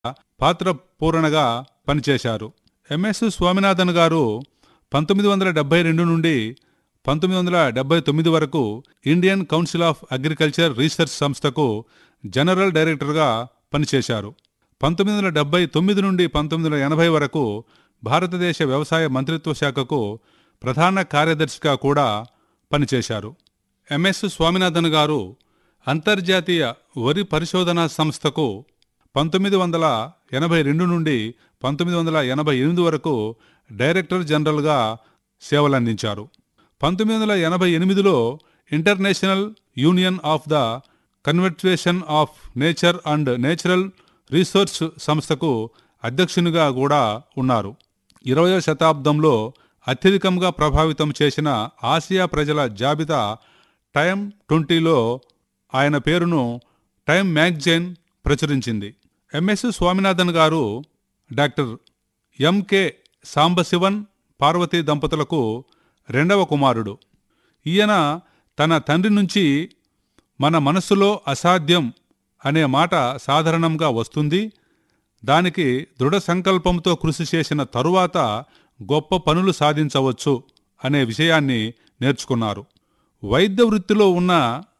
పాత్ర పూరణగా పనిచేశారు ఎంఎస్ స్వామినాథన్ గారు పంతొమ్మిది వందల డెబ్బై రెండు నుండి పంతొమ్మిది వందల డెబ్బై తొమ్మిది వరకు Indian council of agriculture research సంస్థకు జనరల్ డైరెక్టర్గా పనిచేశారు పంతొమ్మిది వందల డెబ్బై తొమ్మిది నుండి పంతొమ్మిది వందల ఎనభై వరకు భారతదేశ వ్యవసాయ మంత్రిత్వ శాఖకు ప్రధాన కార్యదర్శిగా కూడా పనిచేశారు ఎంఎస్ స్వామినాథన్ గారు అంతర్జాతీయ వరి పరిశోధనా సంస్థకు పంతొమ్మిది వందల ఎనభై రెండు నుండి పంతొమ్మిది వందల ఎనభై ఎనిమిది వరకు డైరెక్టర్ జనరల్గా సేవలందించారు పంతొమ్మిది వందల ఎనభై ఎనిమిదిలో international union of the conservation of nature and natural research సంస్థకు అధ్యక్షునిగా కూడా ఉన్నారు ఇరవయో శతాబ్దంలో అత్యధికంగా ప్రభావితం చేసిన ఆసియా ప్రజల జాబితా టైమ్ ట్వంటీలో ఆయన పేరును టైమ్ మ్యాగజైన్ ప్రచురించింది ఎంఎస్ స్వామినాథన్ గారు డాక్టర్ ఎంకే సాంబశివన్ పార్వతీ దంపతులకు రెండవ కుమారుడు ఈయన తన తండ్రి నుంచి మన మనస్సులో అసాధ్యం అనే మాట సాధారణంగా వస్తుంది దానికి దృఢ సంకల్పంతో కృషి చేసిన తరువాత గొప్ప పనులు సాధించవచ్చు అనే విషయాన్ని నేర్చుకున్నారు వైద్య వృత్తిలో ఉన్న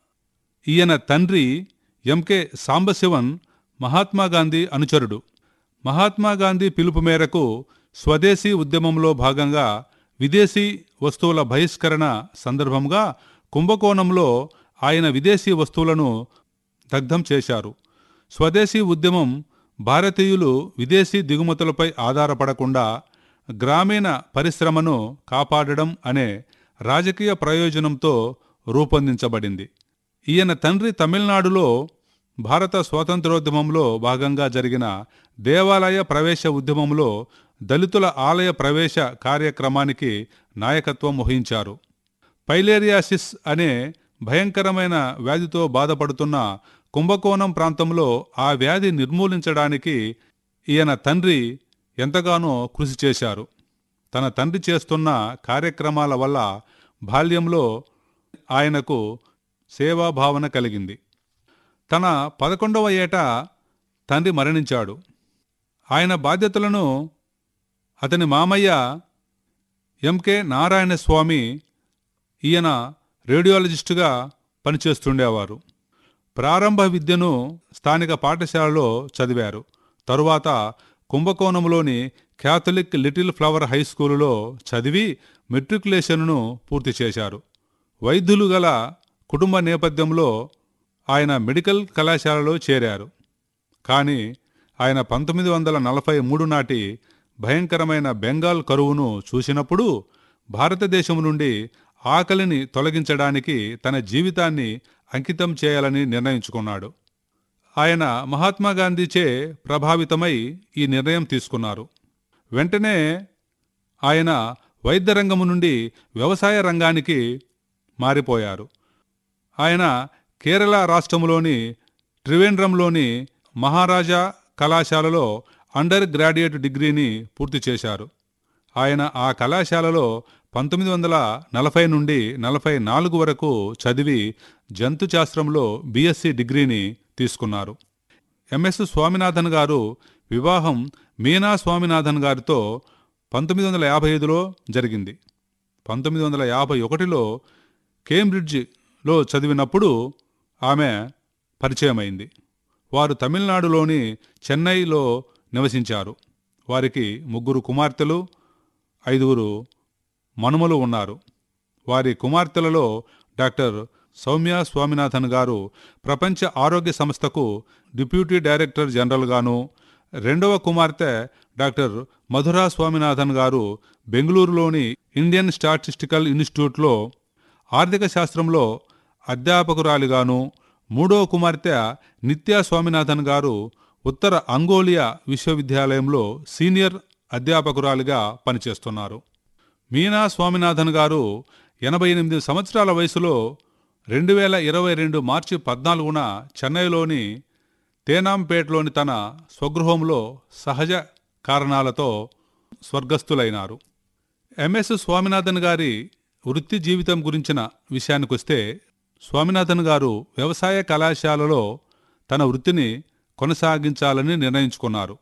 ఈయన తండ్రి ఎంకే సాంబశివన్ మహాత్మాగాంధీ అనుచరుడు మహాత్మాగాంధీ పిలుపు మేరకు స్వదేశీ ఉద్యమంలో భాగంగా విదేశీ వస్తువుల బహిష్కరణ సందర్భంగా కుంభకోణంలో ఆయన విదేశీ వస్తువులను దగ్ధం చేశారు స్వదేశీ ఉద్యమం భారతీయులు విదేశీ దిగుమతులపై ఆధారపడకుండా గ్రామీణ పరిశ్రమను కాపాడడం అనే రాజకీయ ప్రయోజనంతో రూపొందించబడింది ఈయన తండ్రి తమిళనాడులో భారత స్వాతంత్రోద్యమంలో భాగంగా జరిగిన దేవాలయ ప్రవేశ ఉద్యమంలో దళితుల ఆలయ ప్రవేశ కార్యక్రమానికి నాయకత్వం వహించారు పైలేరియాసిస్ అనే భయంకరమైన వ్యాధితో బాధపడుతున్న కుంభకోణం ప్రాంతంలో ఆ వ్యాధి నిర్మూలించడానికి ఈయన తండ్రి ఎంతగానో కృషి చేశారు తన తండ్రి చేస్తున్న కార్యక్రమాల వల్ల బాల్యంలో ఆయనకు సేవాభావన కలిగింది తన పదకొండవ ఏట తండ్రి మరణించాడు ఆయన బాధ్యతలను అతని మామయ్య ఎంకే నారాయణ స్వామి ఈయన రేడియాలజిస్టుగా పనిచేస్తుండేవారు ప్రారంభ విద్యను స్థానిక పాఠశాలలో చదివారు తరువాత కుంభకోణంలోని క్యాథలిక్ లిటిల్ ఫ్లవర్ హై స్కూలులో చదివి మెట్రికులేషన్ను పూర్తి చేశారు వైద్యులు గల కుటుంబ నేపథ్యంలో ఆయన మెడికల్ కళాశాలలో చేరారు కానీ ఆయన పంతొమ్మిది వందల నలభై మూడు నాటి భయంకరమైన బెంగాల్ కరువును చూసినప్పుడు భారతదేశం నుండి ఆకలిని తొలగించడానికి తన జీవితాన్ని అంకితం చేయాలని నిర్ణయించుకున్నాడు ఆయన మహాత్మా గాంధీచే ప్రభావితమై ఈ నిర్ణయం తీసుకున్నారు వెంటనే ఆయన వైద్య రంగము నుండి వ్యవసాయ రంగానికి మారిపోయారు ఆయన కేరళ రాష్ట్రములోని త్రివేంద్రంలోని మహారాజా కళాశాలలో అండర్ గ్రాడ్యుయేట్ డిగ్రీని పూర్తి చేశారు ఆయన ఆ కళాశాలలో పంతొమ్మిది వందల నలభై నుండి నలభై నాలుగు వరకు చదివి జంతుశాస్త్రంలో బీఎస్సీ డిగ్రీని తీసుకున్నారు ఎంఎస్ స్వామినాథన్ గారు వివాహం మీనా స్వామినాథన్ గారితో పంతొమ్మిది వందల యాభై ఐదులో జరిగింది పంతొమ్మిది వందల యాభై ఒకటిలో కేంబ్రిడ్జ్లో చదివినప్పుడు ఆమె పరిచయమైంది వారు తమిళనాడులోని చెన్నైలో నివసించారు వారికి ముగ్గురు కుమార్తెలు ఐదుగురు మనుమలు ఉన్నారు వారి కుమార్తెలలో డాక్టర్ సౌమ్య స్వామినాథన్ గారు ప్రపంచ ఆరోగ్య సంస్థకు డిప్యూటీ డైరెక్టర్ జనరల్గాను రెండవ కుమార్తె డాక్టర్ మధురా స్వామినాథన్ గారు బెంగళూరులోని ఇండియన్ స్టాటిస్టికల్ ఇన్స్టిట్యూట్లో ఆర్థిక శాస్త్రంలో అధ్యాపకురాలిగాను మూడో కుమార్తె నిత్యా స్వామినాథన్ గారు ఉత్తర అంగోలియా విశ్వవిద్యాలయంలో సీనియర్ అధ్యాపకురాలిగా పనిచేస్తున్నారు మీనా స్వామినాథన్ గారు ఎనభై ఎనిమిది సంవత్సరాల వయసులో రెండు వేల ఇరవై రెండు మార్చి పద్నాలుగున చెన్నైలోని తేనాంపేటలోని తన స్వగృహంలో సహజ కారణాలతో స్వర్గస్థులైనారు ఎంఎస్ స్వామినాథన్ గారి వృత్తి జీవితం గురించిన విషయానికొస్తే స్వామినాథన్ గారు వ్యవసాయ కళాశాలలో తన వృత్తిని కొనసాగించాలని నిర్ణయించుకున్నారు